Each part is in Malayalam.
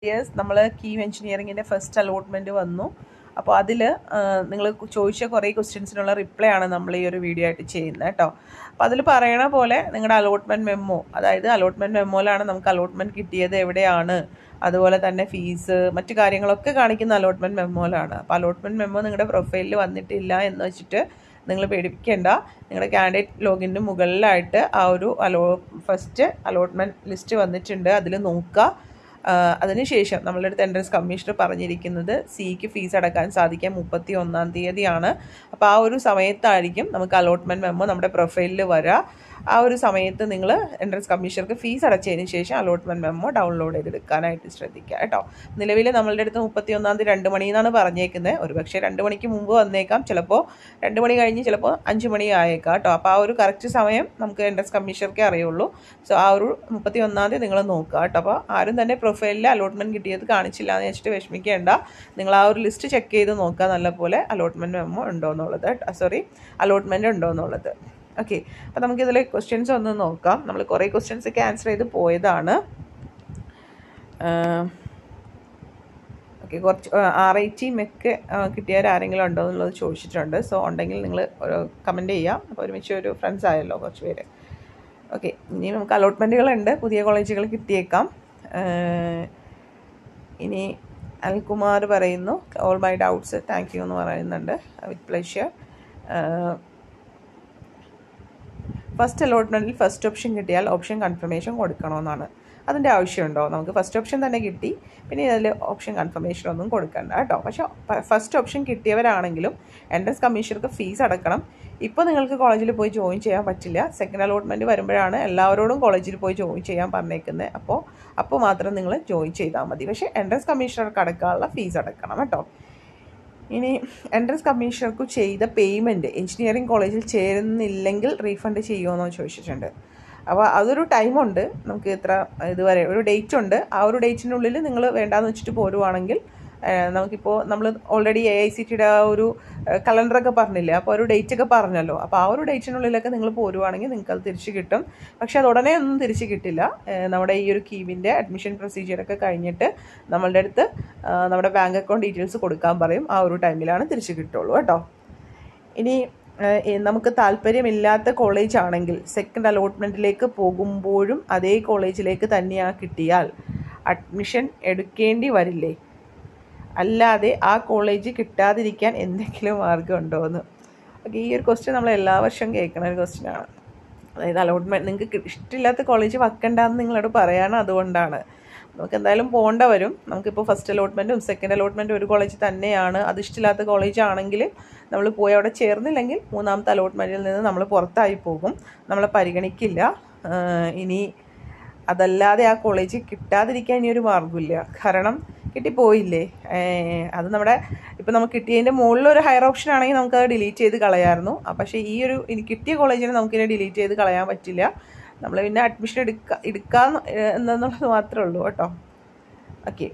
ഇയേഴ്സ് നമ്മൾ കീം എഞ്ചിനീയറിങ്ങിൻ്റെ ഫസ്റ്റ് അലോട്ട്മെൻറ്റ് വന്നു അപ്പോൾ അതിൽ നിങ്ങൾ ചോദിച്ച കുറേ ക്വസ്റ്റ്യൻസിനുള്ള റിപ്ലൈ ആണ് നമ്മൾ ഈ ഒരു വീഡിയോ ആയിട്ട് ചെയ്യുന്നത് കേട്ടോ അപ്പോൾ അതിൽ പറയണ പോലെ നിങ്ങളുടെ അലോട്ട്മെൻറ്റ് മെമ്മോ അതായത് അലോട്ട്മെൻറ്റ് മെമ്മോയിലാണ് നമുക്ക് അലോട്ട്മെൻറ്റ് കിട്ടിയത് എവിടെയാണ് അതുപോലെ തന്നെ ഫീസ് മറ്റു കാര്യങ്ങളൊക്കെ കാണിക്കുന്ന അലോട്ട്മെൻറ്റ് മെമ്മോയിലാണ് അപ്പോൾ അലോട്ട്മെൻറ്റ് മെമ്മോ നിങ്ങളുടെ പ്രൊഫൈലിൽ വന്നിട്ടില്ല എന്ന് വെച്ചിട്ട് നിങ്ങൾ പേടിപ്പിക്കേണ്ട നിങ്ങളുടെ കാൻഡിഡേറ്റ് ലോഗിൻ്റെ മുകളിലായിട്ട് ആ ഒരു അലോ ഫസ്റ്റ് അലോട്ട്മെൻറ്റ് ലിസ്റ്റ് വന്നിട്ടുണ്ട് അതിൽ നോക്കുക അതിനുശേഷം നമ്മളുടെ അടുത്ത് എൻട്രൻസ് കമ്മീഷണർ പറഞ്ഞിരിക്കുന്നത് സിക്ക് ഫീസ് അടക്കാൻ സാധിക്കാൻ മുപ്പത്തി ഒന്നാം തീയതിയാണ് അപ്പോൾ ആ ഒരു സമയത്തായിരിക്കും നമുക്ക് അലോട്ട്മെൻറ്റ് മെമ്മോ നമ്മുടെ പ്രൊഫൈലിൽ വരിക ആ ഒരു സമയത്ത് നിങ്ങൾ എൻട്രൻസ് കമ്മീഷണർക്ക് ഫീസ് അടച്ചതിന് ശേഷം അലോട്ട്മെൻറ്റ് മെമ്മോ ഡൗൺലോഡ് ചെയ്തെടുക്കാനായിട്ട് ശ്രദ്ധിക്കുക കേട്ടോ നിലവിൽ നമ്മളുടെ അടുത്ത് മുപ്പത്തി ഒന്നാം തീയതി രണ്ട് മണിയെന്നാണ് പറഞ്ഞേക്കുന്നത് ഒരു പക്ഷേ രണ്ട് മണിക്ക് മുമ്പ് വന്നേക്കാം ചിലപ്പോൾ രണ്ട് മണി കഴിഞ്ഞ് ചിലപ്പോൾ അഞ്ച് മണി ആയേക്കാം കേട്ടോ അപ്പോൾ ആ ഒരു കറക്റ്റ് സമയം നമുക്ക് എൻട്രൻസ് കമ്മീഷണർക്കേ അറിയുള്ളൂ സോ ആ ഒരു മുപ്പത്തി ഒന്നാം തീയതി നിങ്ങൾ നോക്കുക കേട്ടോ അപ്പോൾ ആരും തന്നെ പ്രൊഫൈലിൽ അലോട്ട്മെൻറ്റ് കിട്ടിയത് കാണിച്ചില്ല എന്ന് വെച്ചിട്ട് വിഷമിക്കേണ്ട നിങ്ങൾ ആ ഒരു ലിസ്റ്റ് ചെക്ക് ചെയ്ത് നോക്കുക നല്ലപോലെ അലോട്ട്മെൻറ്റ് മെമ്മോ ഉണ്ടോ എന്നുള്ളത് സോറി അലോട്ട്മെൻറ്റ് ഉണ്ടോ എന്നുള്ളത് ഓക്കെ അപ്പോൾ നമുക്കിതിൽ ക്വസ്റ്റ്യൻസ് ഒന്ന് നോക്കാം നമ്മൾ കുറേ ക്വസ്റ്റ്യൻസ് ഒക്കെ ആൻസർ ചെയ്ത് പോയതാണ് ഓക്കെ കുറച്ച് ആർ ഐ ടി മെക്ക് കിട്ടിയവർ ആരെങ്കിലും ഉണ്ടോ എന്നുള്ളത് ചോദിച്ചിട്ടുണ്ട് സോ ഉണ്ടെങ്കിൽ നിങ്ങൾ കമൻറ്റ് ചെയ്യാം അപ്പോൾ ഒരുമിച്ച് ഒരു ഫ്രണ്ട്സ് ആയല്ലോ കുറച്ച് പേര് ഓക്കെ ഇനി നമുക്ക് അലോട്ട്മെൻറ്റുകളുണ്ട് പുതിയ കോളേജുകൾ കിട്ടിയേക്കാം ഇനി അൽകുമാർ പറയുന്നു all my doubts thank you എന്ന് പറയുന്നുണ്ട് വിത്ത് പ്ലഷർ ഫസ്റ്റ് അലോട്ട്മെൻറ്റിൽ ഫസ്റ്റ് ഓപ്ഷൻ കിട്ടിയാൽ ഓപ്ഷൻ കൺഫർമേഷൻ കൊടുക്കണമെന്നാണ് അതിൻ്റെ ആവശ്യമുണ്ടോ നമുക്ക് ഫസ്റ്റ് ഓപ്ഷൻ തന്നെ കിട്ടി പിന്നെ ഇതിൽ ഓപ്ഷൻ കൺഫർമേഷൻ ഒന്നും കൊടുക്കണ്ട കേട്ടോ പക്ഷേ ഫസ്റ്റ് ഓപ്ഷൻ കിട്ടിയവരാണെങ്കിലും എൻട്രൻസ് കമ്മീഷണർക്ക് ഫീസ് അടക്കണം ഇപ്പോൾ നിങ്ങൾക്ക് കോളേജിൽ പോയി ജോയിൻ ചെയ്യാൻ പറ്റില്ല സെക്കൻഡ് അലോട്ട്മെൻറ്റ് വരുമ്പോഴാണ് എല്ലാവരോടും കോളേജിൽ പോയി ജോയിൻ ചെയ്യാൻ പറഞ്ഞേക്കുന്നത് അപ്പോൾ അപ്പോൾ മാത്രം നിങ്ങൾ ജോയിൻ ചെയ്താൽ മതി പക്ഷേ എൻട്രൻസ് കമ്മീഷണർക്ക് അടക്കാനുള്ള ഫീസ് അടക്കണം കേട്ടോ ഇനി എൻട്രൻസ് കമ്മീഷണർക്ക് ചെയ്ത പേയ്മെൻറ്റ് എഞ്ചിനീയറിംഗ് കോളേജിൽ ചേരുന്നില്ലെങ്കിൽ റീഫണ്ട് ചെയ്യുമോ ചോദിച്ചിട്ടുണ്ട് അപ്പോൾ അതൊരു ടൈമുണ്ട് നമുക്ക് ഇത്ര ഇതുവരെ ഒരു ഡേറ്റ് ഉണ്ട് ആ ഒരു ഡേറ്റിനുള്ളിൽ നിങ്ങൾ വേണ്ടാന്ന് വെച്ചിട്ട് പോരുവാണെങ്കിൽ നമുക്കിപ്പോൾ നമ്മൾ ഓൾറെഡി എ ഐ സി ടിയുടെ ആ ഒരു കലണ്ടറൊക്കെ പറഞ്ഞില്ലേ അപ്പോൾ ഒരു ഡേറ്റ് ഒക്കെ പറഞ്ഞല്ലോ അപ്പോൾ ആ ഒരു ഡേറ്റിനുള്ളിലൊക്കെ നിങ്ങൾ പോരുവാണെങ്കിൽ നിങ്ങൾക്ക് അത് തിരിച്ച് കിട്ടും പക്ഷേ അത് ഉടനെ ഒന്നും തിരിച്ച് കിട്ടില്ല നമ്മുടെ ഈ ഒരു കീമിൻ്റെ അഡ്മിഷൻ പ്രൊസീജിയറൊക്കെ കഴിഞ്ഞിട്ട് നമ്മളുടെ അടുത്ത് നമ്മുടെ ബാങ്ക് അക്കൗണ്ട് ഡീറ്റെയിൽസ് കൊടുക്കാൻ പറയും ആ ഒരു ടൈമിലാണ് തിരിച്ച് കിട്ടുള്ളൂ കേട്ടോ ഇനി നമുക്ക് താല്പര്യമില്ലാത്ത കോളേജ് ആണെങ്കിൽ സെക്കൻഡ് അലോട്ട്മെൻറ്റിലേക്ക് പോകുമ്പോഴും അതേ കോളേജിലേക്ക് തന്നെയാ കിട്ടിയാൽ അഡ്മിഷൻ എടുക്കേണ്ടി വരില്ലേ അല്ലാതെ ആ കോളേജ് കിട്ടാതിരിക്കാൻ എന്തെങ്കിലും മാർഗമുണ്ടോ എന്ന് ഓക്കെ ഈ ഒരു ക്വസ്റ്റ്യൻ നമ്മൾ എല്ലാ വർഷവും കേൾക്കുന്ന ഒരു ക്വസ്റ്റ്യനാണ് അതായത് അലോട്ട്മെൻറ്റ് നിങ്ങൾക്ക് ഇഷ്ടമില്ലാത്ത കോളേജ് വെക്കണ്ടെന്ന് നിങ്ങളോട് പറയാനും അതുകൊണ്ടാണ് നമുക്ക് എന്തായാലും പോകേണ്ട വരും നമുക്കിപ്പോൾ ഫസ്റ്റ് അലോട്ട്മെൻറ്റും സെക്കൻഡ് അലോട്ട്മെൻറ്റും ഒരു കോളേജ് തന്നെയാണ് അത് ഇഷ്ടമില്ലാത്ത കോളേജ് ആണെങ്കിൽ നമ്മൾ പോയി അവിടെ ചേർന്നില്ലെങ്കിൽ മൂന്നാമത്തെ അലോട്ട്മെൻറ്റിൽ നിന്ന് നമ്മൾ പുറത്തായി പോകും നമ്മളെ പരിഗണിക്കില്ല ഇനി അതല്ലാതെ ആ കോളേജ് കിട്ടാതിരിക്കാൻ ഇനി ഒരു മാർഗ്ഗമില്ല കാരണം കിട്ടിപ്പോയില്ലേ അത് നമ്മുടെ ഇപ്പം നമുക്ക് കിട്ടിയതിൻ്റെ മുകളിൽ ഒരു ഹയർ ഓപ്ഷൻ ആണെങ്കിൽ നമുക്കത് ഡിലീറ്റ് ചെയ്ത് കളയാമായിരുന്നു പക്ഷേ ഈ ഒരു ഇനി കിട്ടിയ കോളേജിനെ നമുക്കിനെ ഡിലീറ്റ് ചെയ്ത് കളയാൻ പറ്റില്ല നമ്മൾ പിന്നെ അഡ്മിഷൻ എടുക്കുക എടുക്കാൻ എന്നുള്ളത് മാത്രമേ ഉള്ളൂ കേട്ടോ ഓക്കെ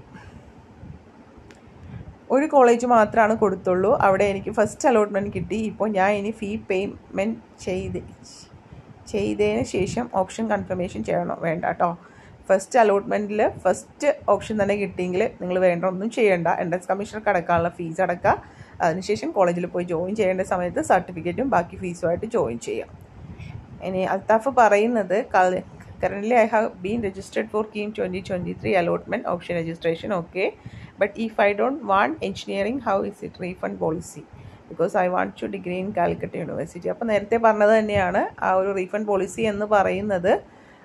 ഒരു കോളേജ് മാത്രമാണ് കൊടുത്തുള്ളൂ അവിടെ എനിക്ക് ഫസ്റ്റ് അലോട്ട്മെൻറ്റ് കിട്ടി ഇപ്പോൾ ഞാൻ ഇനി ഫീ പേയ്മെൻറ്റ് ചെയ്ത് ചെയ്തതിന് ശേഷം ഓപ്ഷൻ കൺഫർമേഷൻ ചെയ്യണോ വേണ്ട കേട്ടോ ഫസ്റ്റ് അലോട്ട്മെൻറ്റിൽ ഫസ്റ്റ് ഓപ്ഷൻ തന്നെ കിട്ടിയെങ്കിൽ നിങ്ങൾ വേണ്ട ഒന്നും ചെയ്യേണ്ട എൻട്രൻസ് കമ്മീഷണർക്ക് അടക്കാനുള്ള ഫീസ് അടക്കുക അതിനുശേഷം കോളേജിൽ പോയി ജോയിൻ ചെയ്യേണ്ട സമയത്ത് സർട്ടിഫിക്കറ്റും ബാക്കി ഫീസുമായിട്ട് ജോയിൻ ചെയ്യാം ഇനി അൽത്താഫ് പറയുന്നത് currently I have been registered for KEAM twenty twenty three allotment option registration okay but if I don't want engineering how is it refund policy because I want to degree in Calicut university അപ്പോൾ നേരത്തെ പറഞ്ഞത് തന്നെയാണ് ആ ഒരു റീഫണ്ട് പോളിസി എന്ന് പറയുന്നത്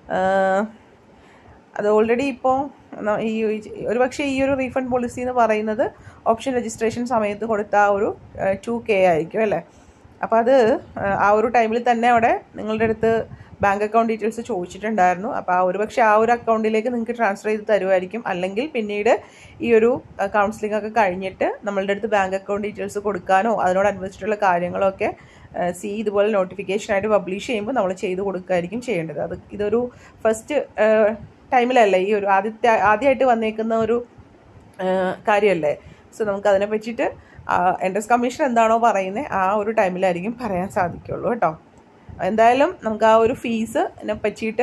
അത് ഓൾറെഡി ഇപ്പോൾ ഈ ഒരു പക്ഷേ ഈ ഒരു റീഫണ്ട് പോളിസി എന്ന് പറയുന്നത് ഓപ്ഷൻ രജിസ്ട്രേഷൻ സമയത്ത് കൊടുത്ത ആ ഒരു ടു കെ ആയിരിക്കും അല്ലേ അപ്പോൾ അത് ആ ഒരു ടൈമിൽ തന്നെ അവിടെ നിങ്ങളുടെ അടുത്ത് ബാങ്ക് അക്കൗണ്ട് ഡീറ്റെയിൽസ് ചോദിച്ചിട്ടുണ്ടായിരുന്നു അപ്പോൾ ആ ഒരു പക്ഷേ ആ ഒരു അക്കൗണ്ടിലേക്ക് നിങ്ങൾക്ക് ട്രാൻസ്ഫർ ചെയ്ത് തരുമായിരിക്കും അല്ലെങ്കിൽ പിന്നീട് ഈ ഒരു കൗൺസിലിംഗ് ഒക്കെ കഴിഞ്ഞിട്ട് നമ്മളുടെ അടുത്ത് ബാങ്ക് അക്കൗണ്ട് ഡീറ്റെയിൽസ് കൊടുക്കാനോ അതിനോടനുബന്ധിച്ചിട്ടുള്ള കാര്യങ്ങളൊക്കെ സി ഇതുപോലെ നോട്ടിഫിക്കേഷനായിട്ട് പബ്ലിഷ് ചെയ്യുമ്പോൾ നമ്മൾ ചെയ്ത് കൊടുക്കുകയായിരിക്കും ചെയ്യേണ്ടത് അത് ഇതൊരു ഫസ്റ്റ് ടൈമിലല്ല ഈ ഒരു ആദ്യത്തെ ആദ്യമായിട്ട് വന്നേക്കുന്ന ഒരു കാര്യമല്ലേ സോ നമുക്ക് അതിനെ പറ്റിയിട്ട് എൻട്രൻസ് കമ്മീഷൻ എന്താണോ പറയുന്നത് ആ ഒരു ടൈമിലായിരിക്കും പറയാൻ സാധിക്കുള്ളൂ കേട്ടോ എന്തായാലും നമുക്ക് ആ ഒരു ഫീസിനെ പറ്റിയിട്ട്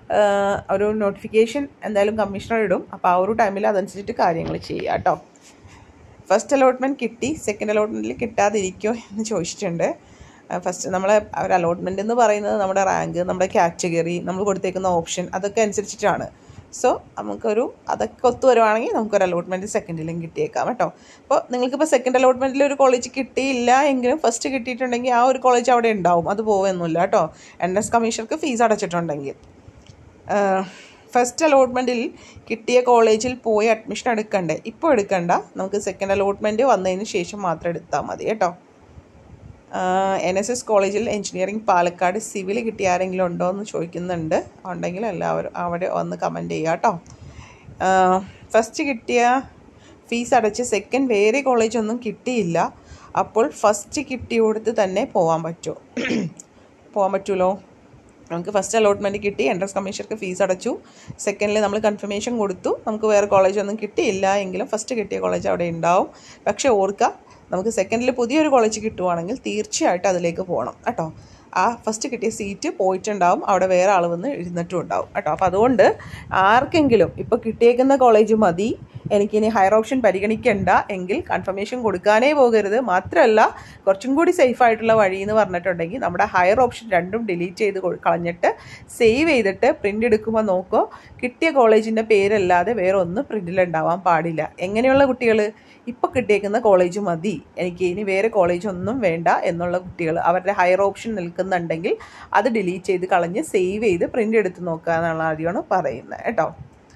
ഒരു നോട്ടിഫിക്കേഷൻ എന്തായാലും കമ്മീഷണർ ഇടും അപ്പോൾ ആ ഒരു ടൈമിൽ അതനുസരിച്ചിട്ട് കാര്യങ്ങൾ ചെയ്യുക കേട്ടോ ഫസ്റ്റ് അലോട്ട്മെൻറ്റ് കിട്ടി സെക്കൻഡ് അലോട്ട്മെൻറ്റിൽ കിട്ടാതിരിക്കുമോ എന്ന് ചോദിച്ചിട്ടുണ്ട് ഫസ്റ്റ് നമ്മളെ ഒരു അലോട്ട്മെൻറ്റ് എന്ന് പറയുന്നത് നമ്മുടെ റാങ്ക് നമ്മുടെ കാറ്റഗറി നമ്മൾ കൊടുത്തേക്കുന്ന ഓപ്ഷൻ അതൊക്കെ അനുസരിച്ചിട്ടാണ് സോ നമുക്കൊരു അതൊക്കെ ഒത്തു വരുവാണെങ്കിൽ നമുക്കൊരു അലോട്ട്മെൻറ്റ് സെക്കൻഡിലും കിട്ടിയേക്കാം കേട്ടോ അപ്പോൾ നിങ്ങൾക്കിപ്പോൾ സെക്കൻഡ് അലോട്ട്മെൻറ്റിൽ ഒരു കോളേജ് കിട്ടിയില്ല എങ്കിലും ഫസ്റ്റ് കിട്ടിയിട്ടുണ്ടെങ്കിൽ ആ ഒരു കോളേജ് അവിടെ ഉണ്ടാവും അത് പോകുമെന്നില്ല കേട്ടോ എൻട്രൻസ് കമ്മീഷണർക്ക് ഫീസ് അടച്ചിട്ടുണ്ടെങ്കിൽ ഫസ്റ്റ് അലോട്ട്മെൻറ്റിൽ കിട്ടിയ കോളേജിൽ പോയി അഡ്മിഷൻ എടുക്കണ്ടേ ഇപ്പോൾ എടുക്കണ്ട നമുക്ക് സെക്കൻഡ് അലോട്ട്മെൻറ്റ് വന്നതിന് ശേഷം മാത്രം എടുത്താൽ മതി കേട്ടോ എൻ എസ് എസ് കോളേജിൽ എഞ്ചിനീയറിംഗ് പാലക്കാട് സിവിൽ കിട്ടിയ ആരെങ്കിലും ഉണ്ടോ എന്ന് ചോദിക്കുന്നുണ്ട് ഉണ്ടെങ്കിൽ എല്ലാവരും അവിടെ വന്ന് കമൻറ്റ് ചെയ്യുക കേട്ടോ ഫസ്റ്റ് കിട്ടിയ ഫീസ് അടച്ച് സെക്കൻഡ് വേറെ കോളേജൊന്നും കിട്ടിയില്ല അപ്പോൾ ഫസ്റ്റ് കിട്ടിയോടത്ത് തന്നെ പോകാൻ പറ്റുമോ പോകാൻ പറ്റുമല്ലോ നമുക്ക് ഫസ്റ്റ് അലോട്ട്മെൻറ്റ് കിട്ടി എൻട്രൻസ് കമ്മീഷർക്ക് ഫീസ് അടച്ചു സെക്കൻഡിൽ നമ്മൾ കൺഫർമേഷൻ കൊടുത്തു നമുക്ക് വേറെ കോളേജൊന്നും കിട്ടിയില്ല എങ്കിലും ഫസ്റ്റ് കിട്ടിയ കോളേജ് അവിടെ ഉണ്ടാവും പക്ഷേ ഓർക്കുക നമുക്ക് സെക്കൻഡിൽ പുതിയൊരു കോളേജ് കിട്ടുവാണെങ്കിൽ തീർച്ചയായിട്ടും അതിലേക്ക് പോകണം കേട്ടോ ആ ഫസ്റ്റ് കിട്ടിയ സീറ്റ് പോയിട്ടുണ്ടാവും അവിടെ വേറെ ആൾ വന്ന് ഇരുന്നിട്ടും ഉണ്ടാവും കേട്ടോ അപ്പോൾ അതുകൊണ്ട് ആർക്കെങ്കിലും ഇപ്പോൾ കിട്ടിയേക്കുന്ന കോളേജ് മതി എനിക്കിനി ഹയർ ഓപ്ഷൻ പരിഗണിക്കണ്ട എങ്കിൽ കൺഫർമേഷൻ കൊടുക്കാനേ പോകരുത് മാത്രമല്ല കുറച്ചും കൂടി സേഫ് ആയിട്ടുള്ള വഴി എന്ന് പറഞ്ഞിട്ടുണ്ടെങ്കിൽ നമ്മുടെ ഹയർ ഓപ്ഷൻ രണ്ടും ഡിലീറ്റ് ചെയ്ത് കളഞ്ഞിട്ട് സേവ് ചെയ്തിട്ട് പ്രിൻ്റ് എടുക്കുമ്പോൾ നോക്കോ കിട്ടിയ കോളേജിൻ്റെ പേരല്ലാതെ വേറെ ഒന്നും പ്രിൻറ്റിലുണ്ടാവാൻ പാടില്ല എങ്ങനെയുള്ള കുട്ടികൾ ഇപ്പോൾ കിട്ടിയേക്കുന്ന കോളേജ് മതി എനിക്ക് ഇനി വേറെ കോളേജ് ഒന്നും വേണ്ട എന്നുള്ള കുട്ടികൾ അവരുടെ ഹയർ ഓപ്ഷൻ നിൽക്കുന്നുണ്ടെങ്കിൽ അത് ഡിലീറ്റ് ചെയ്ത് കളഞ്ഞ് സേവ് ചെയ്ത് പ്രിൻ്റ് എടുത്ത് നോക്കുക എന്നുള്ള കാര്യമാണ് പറയുന്നത് കേട്ടോ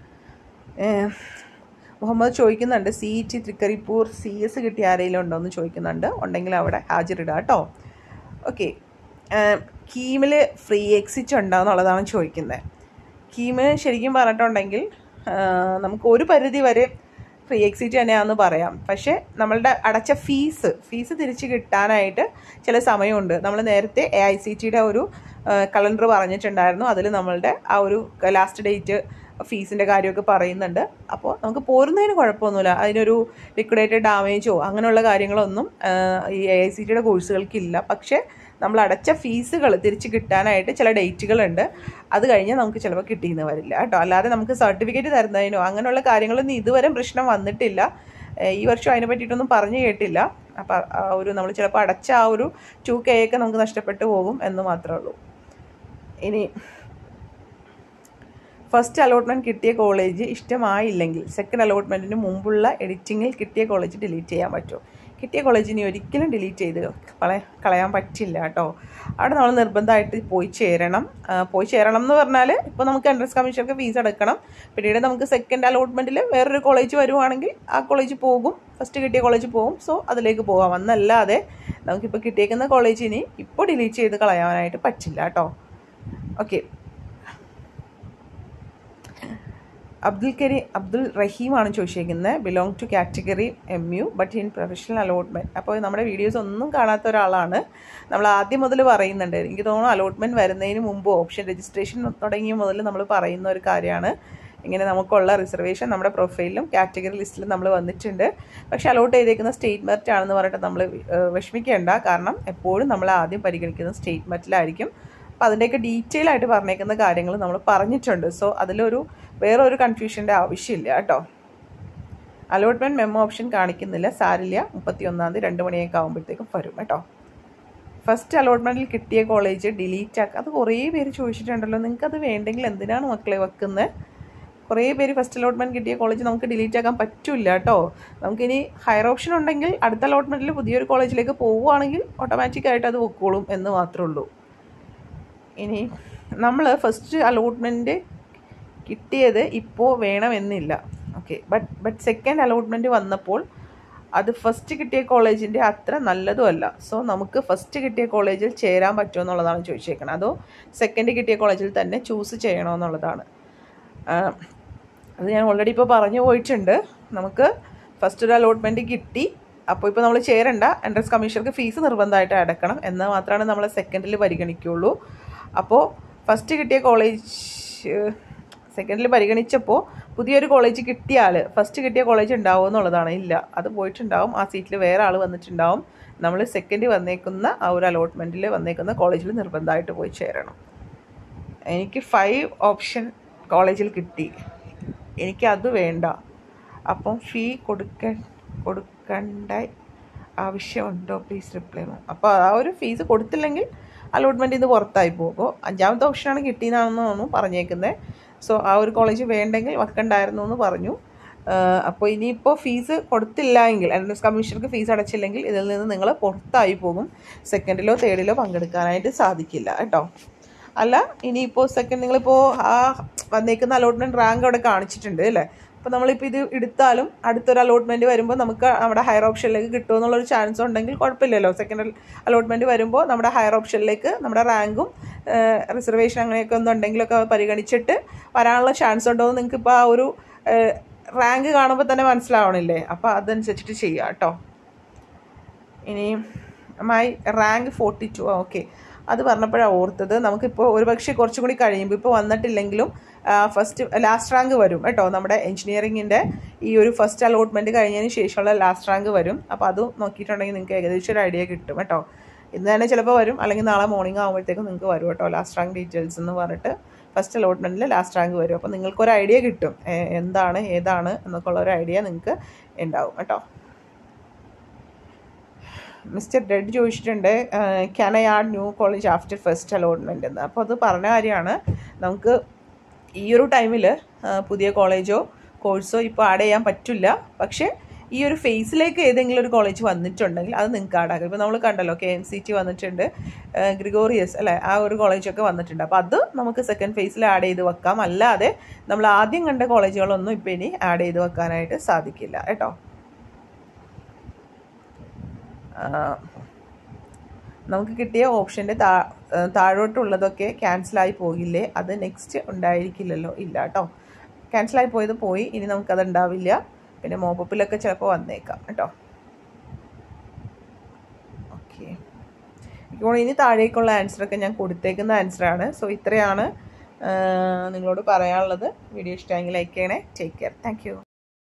മുഹമ്മദ് ചോദിക്കുന്നുണ്ട് C E T Thrikaripur C S കിട്ടിയ ആരെങ്കിലും ഉണ്ടോ എന്ന് ചോദിക്കുന്നുണ്ട് ഉണ്ടെങ്കിൽ അവിടെ ഹാജരിടുക കേട്ടോ ഓക്കെ കീമിൽ ഫ്രീ എക്സിറ്റ് ഉണ്ടോ എന്നുള്ളതാണ് ചോദിക്കുന്നത് കീമിന് ശരിക്കും പറഞ്ഞിട്ടുണ്ടെങ്കിൽ നമുക്ക് ഒരു പരിധി വരെ ഫ്രീ എക്സിറ്റ് തന്നെയാണെന്ന് പറയാം പക്ഷേ നമ്മളുടെ അടച്ച ഫീസ് ഫീസ് തിരിച്ച് കിട്ടാനായിട്ട് ചില സമയമുണ്ട് നമ്മൾ നേരത്തെ എ ഐ സി ടിയുടെ ഒരു കലണ്ടർ പറഞ്ഞിട്ടുണ്ടായിരുന്നു അതിൽ നമ്മളുടെ ആ ഒരു ലാസ്റ്റ് ഡേറ്റ് ഫീസിൻ്റെ കാര്യമൊക്കെ പറയുന്നുണ്ട് അപ്പോൾ നമുക്ക് പോരുന്നതിന് കുഴപ്പമൊന്നുമില്ല അതിനൊരു ലിക്വിഡേറ്റഡ് ഡാമേജോ അങ്ങനെയുള്ള കാര്യങ്ങളൊന്നും ഈ എ ഐ സി ടിയുടെ കോഴ്സുകൾക്കില്ല പക്ഷേ നമ്മൾ അടച്ച ഫീസുകൾ തിരിച്ച് കിട്ടാനായിട്ട് ചില ഡേറ്റുകളുണ്ട് അത് കഴിഞ്ഞാൽ നമുക്ക് ചിലപ്പോൾ കിട്ടിയെന്ന് വരില്ല കേട്ടോ അല്ലാതെ നമുക്ക് സർട്ടിഫിക്കറ്റ് തരുന്നതിനോ അങ്ങനെയുള്ള കാര്യങ്ങളൊന്നും ഇതുവരെ പ്രശ്നം വന്നിട്ടില്ല ഈ വർഷം അതിനെ പറ്റിയിട്ടൊന്നും പറഞ്ഞു കേട്ടില്ല അപ്പോൾ ആ ഒരു നമ്മൾ ചിലപ്പോൾ അടച്ച ആ ഒരു ടു കെ ഒക്കെ നമുക്ക് നഷ്ടപ്പെട്ടു പോകും എന്ന് മാത്രമേ ഉള്ളൂ ഇനി ഫസ്റ്റ് അലോട്ട്മെൻറ്റ് കിട്ടിയ കോളേജ് ഇഷ്ടമായില്ലെങ്കിൽ സെക്കൻഡ് അലോട്ട്മെൻറ്റിന് മുമ്പുള്ള എഡിറ്റിങ്ങിൽ കിട്ടിയ കോളേജ് ഡിലീറ്റ് ചെയ്യാൻ പറ്റുമോ കിട്ടിയ കോളേജ് ഇനി ഒരിക്കലും ഡിലീറ്റ് ചെയ്ത് കളയ കളയാൻ പറ്റില്ല കേട്ടോ അവിടെ നമ്മൾ നിർബന്ധമായിട്ട് പോയി ചേരണം പോയി ചേരണം എന്ന് പറഞ്ഞാൽ ഇപ്പോൾ നമുക്ക് എൻട്രൻസ് കമ്മീഷർക്ക് ഫീസ് അടക്കണം പിന്നീട് നമുക്ക് സെക്കൻഡ് അലോട്ട്മെൻറ്റിൽ വേറൊരു കോളേജ് വരുവാണെങ്കിൽ ആ കോളേജ് പോകും ഫസ്റ്റ് കിട്ടിയ കോളേജ് പോകും സോ അതിലേക്ക് പോകാം എന്നല്ലാതെ നമുക്കിപ്പോൾ കിട്ടിയേക്കുന്ന കോളേജ് ഇനി ഇപ്പോൾ ഡിലീറ്റ് ചെയ്ത് കളയാനായിട്ട് പറ്റില്ല കേട്ടോ ഓക്കെ അബ്ദുൽ കരി അബ്ദുൽ റഹീമാണ് ചോദിച്ചിരിക്കുന്നത് belong to category M U but in professional allotment അപ്പോൾ നമ്മുടെ വീഡിയോസ് ഒന്നും കാണാത്ത ഒരാളാണ് നമ്മൾ ആദ്യം മുതൽ പറയുന്നുണ്ട് എനിക്ക് തോന്നുന്നു അലോട്ട്മെൻറ്റ് വരുന്നതിന് മുമ്പ് ഓപ്ഷൻ രജിസ്ട്രേഷൻ തുടങ്ങിയ മുതൽ നമ്മൾ പറയുന്ന ഒരു കാര്യമാണ് ഇങ്ങനെ നമുക്കുള്ള റിസർവേഷൻ നമ്മുടെ പ്രൊഫൈലിലും കാറ്റഗറി ലിസ്റ്റിലും നമ്മൾ വന്നിട്ടുണ്ട് പക്ഷെ അലോട്ട് ചെയ്തേക്കുന്ന സ്റ്റേറ്റ് മെറിറ്റ് ആണെന്ന് പറഞ്ഞിട്ട് നമ്മൾ വിഷമിക്കേണ്ട കാരണം എപ്പോഴും നമ്മൾ ആദ്യം പരിഗണിക്കുന്ന സ്റ്റേറ്റ് മെറിറ്റിലായിരിക്കും അപ്പോൾ അതിൻ്റെയൊക്കെ ഡീറ്റെയിൽ ആയിട്ട് പറഞ്ഞേക്കുന്ന കാര്യങ്ങൾ നമ്മൾ പറഞ്ഞിട്ടുണ്ട് സോ അതിലൊരു വേറെ ഒരു കൺഫ്യൂഷൻ്റെ ആവശ്യമില്ല കേട്ടോ അലോട്ട്മെൻറ്റ് മെമ്മോ ഓപ്ഷൻ കാണിക്കുന്നില്ല സാരില്ല മുപ്പത്തി ഒന്നാം തീയതി രണ്ട് മണിയൊക്കെ ആകുമ്പോഴത്തേക്കും വരും കേട്ടോ ഫസ്റ്റ് അലോട്ട്മെൻറ്റിൽ കിട്ടിയ കോളേജ് ഡിലീറ്റ് ആക്കുക അത് കുറേ പേര് ചോദിച്ചിട്ടുണ്ടല്ലോ നിങ്ങൾക്കത് വേണ്ടെങ്കിൽ എന്തിനാണ് മക്കളെ വെക്കുന്നത് കുറേ പേര് ഫസ്റ്റ് അലോട്ട്മെൻറ്റ് കിട്ടിയ കോളേജ് നമുക്ക് ഡിലീറ്റ് ആക്കാൻ പറ്റില്ല കേട്ടോ നമുക്കിനി ഹയർ ഓപ്ഷൻ ഉണ്ടെങ്കിൽ അടുത്ത അലോട്ട്മെൻറ്റിൽ പുതിയൊരു കോളേജിലേക്ക് പോവുകയാണെങ്കിൽ ഓട്ടോമാറ്റിക്കായിട്ട് അത് വെക്കോളും എന്ന് മാത്രമേ ഉള്ളൂ ഇനി നമ്മൾ ഫസ്റ്റ് അലോട്ട്മെൻറ്റ് കിട്ടിയത് ഇപ്പോൾ വേണമെന്നില്ല okay but but second allotment വന്നപ്പോൾ അത് ഫസ്റ്റ് കിട്ടിയ കോളേജിൻ്റെ അത്ര നല്ലതുമല്ല സോ നമുക്ക് ഫസ്റ്റ് കിട്ടിയ കോളേജിൽ ചേരാൻ പറ്റുമോ എന്നുള്ളതാണ് ചോദിച്ചേക്കുന്നത് അതോ സെക്കൻഡ് കിട്ടിയ കോളേജിൽ തന്നെ ചൂസ് ചെയ്യണോ എന്നുള്ളതാണ് അത് ഞാൻ ഓൾറെഡി ഇപ്പോൾ പറഞ്ഞു പോയിട്ടുണ്ട് നമുക്ക് ഫസ്റ്റ് ഒരു അലോട്ട്മെൻറ്റ് കിട്ടി അപ്പോൾ ഇപ്പോൾ നമ്മൾ ചേരണ്ട എൻട്രൻസ് കമ്മീഷണർക്ക് ഫീസ് നിർബന്ധമായിട്ട് അടക്കണം എന്നാൽ മാത്രമാണ് നമ്മൾ സെക്കൻഡിൽ പരിഗണിക്കുകയുള്ളൂ അപ്പോൾ ഫസ്റ്റ് കിട്ടിയ കോളേജ് സെക്കൻഡിൽ പരിഗണിച്ചപ്പോൾ പുതിയൊരു കോളേജ് കിട്ടിയാൽ ഫസ്റ്റ് കിട്ടിയ കോളേജ് ഉണ്ടാവും എന്നുള്ളതാണ് ഇല്ല അത് പോയിട്ടുണ്ടാവും ആ സീറ്റിൽ വേറെ ആൾ വന്നിട്ടുണ്ടാവും നമ്മൾ സെക്കൻഡ് വന്നേക്കുന്ന ആ ഒരു അലോട്ട്മെൻറ്റിൽ വന്നേക്കുന്ന കോളേജിൽ നിർബന്ധമായിട്ട് പോയി ചേരണം എനിക്ക് ഫൈവ് ഓപ്ഷൻ കോളേജിൽ കിട്ടി എനിക്കത് വേണ്ട അപ്പം ഫീ കൊടുക്ക കൊടുക്കണ്ട ആവശ്യമുണ്ടോ പ്ലീസ് റിപ്ലൈ അപ്പോൾ ആ ഒരു ഫീസ് കൊടുത്തില്ലെങ്കിൽ അലോട്ട്മെൻറ്റ് ഇത് പുറത്തായി പോകും അഞ്ചാമത്തെ ഓപ്ഷനാണ് കിട്ടിയെന്നാണെന്ന് തോന്നുന്നു പറഞ്ഞേക്കുന്നത് സോ ആ ഒരു കോളേജ് വേണ്ടെങ്കിൽ വെക്കണ്ടായിരുന്നു എന്ന് പറഞ്ഞു അപ്പോൾ ഇനിയിപ്പോൾ ഫീസ് കൊടുത്തില്ല എങ്കിൽ അഡ്മിഷൻ കമ്മീഷണർക്ക് ഫീസ് അടച്ചില്ലെങ്കിൽ ഇതിൽ നിന്ന് നിങ്ങൾ പുറത്തായി പോകും സെക്കൻഡിലോ തേർഡിലോ പങ്കെടുക്കാനായിട്ട് സാധിക്കില്ല കേട്ടോ അല്ല ഇനിയിപ്പോൾ സെക്കൻഡ് നിങ്ങളിപ്പോൾ ആ വന്നേക്കുന്ന അലോട്ട്മെൻറ്റ് റാങ്ക് അവിടെ കാണിച്ചിട്ടുണ്ട് അല്ലേ അപ്പോൾ നമ്മളിപ്പോൾ ഇത് എടുത്താലും അടുത്തൊരു അലോട്ട്മെൻറ്റ് വരുമ്പോൾ നമുക്ക് നമ്മുടെ ഹയർ ഓപ്ഷനിലേക്ക് കിട്ടുമെന്നുള്ളൊരു ചാൻസ് ഉണ്ടെങ്കിൽ കുഴപ്പമില്ലല്ലോ സെക്കൻഡ് അലോട്ട്മെൻറ്റ് വരുമ്പോൾ നമ്മുടെ ഹയർ ഓപ്ഷനിലേക്ക് നമ്മുടെ റാങ്കും റിസർവേഷൻ അങ്ങനെയൊക്കെ ഒന്നും ഉണ്ടെങ്കിലൊക്കെ പരിഗണിച്ചിട്ട് വരാനുള്ള ചാൻസ് ഉണ്ടോ എന്ന് നിങ്ങൾക്ക് ഇപ്പോൾ ആ ഒരു റാങ്ക് കാണുമ്പോൾ തന്നെ മനസ്സിലാവണില്ലേ അപ്പോൾ അതനുസരിച്ചിട്ട് ചെയ്യുക കേട്ടോ ഇനി my rank forty two okay അത് പറഞ്ഞപ്പോഴാണ് ഓർത്തത് നമുക്കിപ്പോൾ ഒരുപക്ഷെ കുറച്ചും കൂടി കഴിയുമ്പോൾ ഇപ്പോൾ വന്നിട്ടില്ലെങ്കിലും ഫസ്റ്റ് ലാസ്റ്റ് റാങ്ക് വരും കേട്ടോ നമ്മുടെ എഞ്ചിനീയറിങ്ങിൻ്റെ ഈ ഒരു ഫസ്റ്റ് അലോട്ട്മെൻറ്റ് കഴിഞ്ഞതിന് ശേഷമുള്ള ലാസ്റ്റ് റാങ്ക് വരും അപ്പോൾ അതും നോക്കിയിട്ടുണ്ടെങ്കിൽ നിങ്ങൾക്ക് ഏകദേശം ഒരു ഐഡിയ കിട്ടും കേട്ടോ ഇന്ന് തന്നെ ചിലപ്പോൾ വരും അല്ലെങ്കിൽ നാളെ മോർണിംഗ് ആകുമ്പോഴത്തേക്കും നിങ്ങൾക്ക് വരും കേട്ടോ ലാസ്റ്റ് റാങ്ക് ഡീറ്റെയിൽസ് എന്ന് പറഞ്ഞിട്ട് ഫസ്റ്റ് അലോട്ട്മെൻറ്റിൽ ലാസ്റ്റ് റാങ്ക് വരും അപ്പോൾ നിങ്ങൾക്കൊരു ഐഡിയ കിട്ടും എന്താണ് ഏതാണ് എന്നൊക്കെ ഉള്ള ഒരു ഐഡിയ നിങ്ങൾക്ക് ഉണ്ടാവും കേട്ടോ മിസ്റ്റർ ഡെഡ് ചോദിച്ചിട്ടുണ്ട് can I add new college after first allotment എന്ന് അപ്പോൾ അത് പറഞ്ഞ കാര്യമാണ് നമുക്ക് ഈ ഒരു ടൈമിൽ പുതിയ കോളേജോ കോഴ്സോ ഇപ്പോൾ ആഡ് ചെയ്യാൻ പറ്റില്ല പക്ഷേ ഈ ഒരു ഫേസിലേക്ക് ഏതെങ്കിലും ഒരു കോളേജ് വന്നിട്ടുണ്ടെങ്കിൽ അത് നിങ്ങൾക്ക് ആഡ് ആക്കാം ഇപ്പോൾ നമ്മൾ കണ്ടല്ലോ കെ എം സി ടി വന്നിട്ടുണ്ട് ഗ്രിഗോറിയസ് അല്ലേ ആ ഒരു കോളേജൊക്കെ വന്നിട്ടുണ്ട് അപ്പോൾ അത് നമുക്ക് സെക്കൻഡ് ഫേസിൽ ആഡ് ചെയ്ത് വെക്കാം അല്ലാതെ നമ്മൾ ആദ്യം കണ്ട കോളേജുകളൊന്നും ഇപ്പോൾ ഇനി ആഡ് ചെയ്ത് വെക്കാനായിട്ട് സാധിക്കില്ല കേട്ടോ നമുക്ക് കിട്ടിയ ഓപ്ഷൻ്റെ താ താഴോട്ടുള്ളതൊക്കെ ക്യാൻസലായി പോകില്ലേ അത് നെക്സ്റ്റ് ഉണ്ടായിരിക്കില്ലല്ലോ ഇല്ല കേട്ടോ ക്യാൻസലായി പോയത് പോയി ഇനി നമുക്കത് ഉണ്ടാവില്ല പിന്നെ മോപ്പപ്പിലൊക്കെ ചിലപ്പോൾ വന്നേക്കാം കേട്ടോ ഓക്കെ ഇപ്പോൾ ഇനി താഴേക്കുള്ള ആൻസറൊക്കെ ഞാൻ കൊടുത്തേക്കുന്ന ആൻസറാണ് സോ ഇത്രയാണ് നിങ്ങളോട് പറയാനുള്ളത് വീഡിയോ ഇഷ്ടമെങ്കിൽ ലൈക്ക് ചെയ്യണേ ടേക്ക് കെയർ താങ്ക്